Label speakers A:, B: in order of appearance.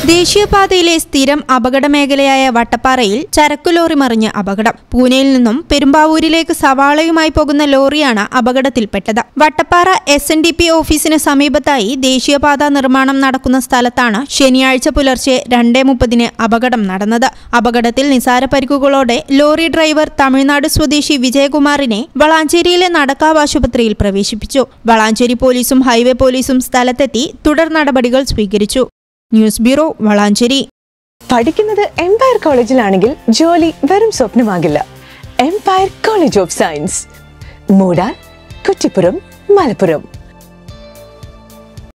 A: ദേശീയപാതയിലെ സ്ഥിരം അപകട മേഖലയായ വട്ടപ്പാറയിൽ ചരക്കു ലോറി മറിഞ്ഞ് അപകടം പൂനെയിൽ നിന്നും പെരുമ്പാവൂരിലേക്ക് സവാളയുമായി പോകുന്ന ലോറിയാണ് അപകടത്തിൽപ്പെട്ടത് Vattappara S N D P ഓഫീസിന് സമീപത്തായി ദേശീയപാത നിർമ്മാണം നടക്കുന്ന സ്ഥലത്താണ് ശനിയാഴ്ച പുലർച്ചെ രണ്ടേ മുപ്പതിന് അപകടം നടന്നത് അപകടത്തിൽ നിസാര പരിക്കുകളോടെ ലോറി ഡ്രൈവർ തമിഴ്നാട് സ്വദേശി വിജയകുമാറിനെ വളാഞ്ചേരിയിലെ നടക്കാവ് ആശുപത്രിയിൽ പ്രവേശിപ്പിച്ചു വളാഞ്ചേരി പോലീസും ഹൈവേ പോലീസും സ്ഥലത്തെത്തി തുടർ നടപടികൾ സ്വീകരിച്ചു ന്യൂസ് ബ്യൂറോ വളാഞ്ചേരി
B: പഠിക്കുന്നത് എംപയർ കോളേജിലാണെങ്കിൽ ജോലി വെറും സ്വപ്നമാകില്ല empire college of science Moodar Kuttippuram Malappuram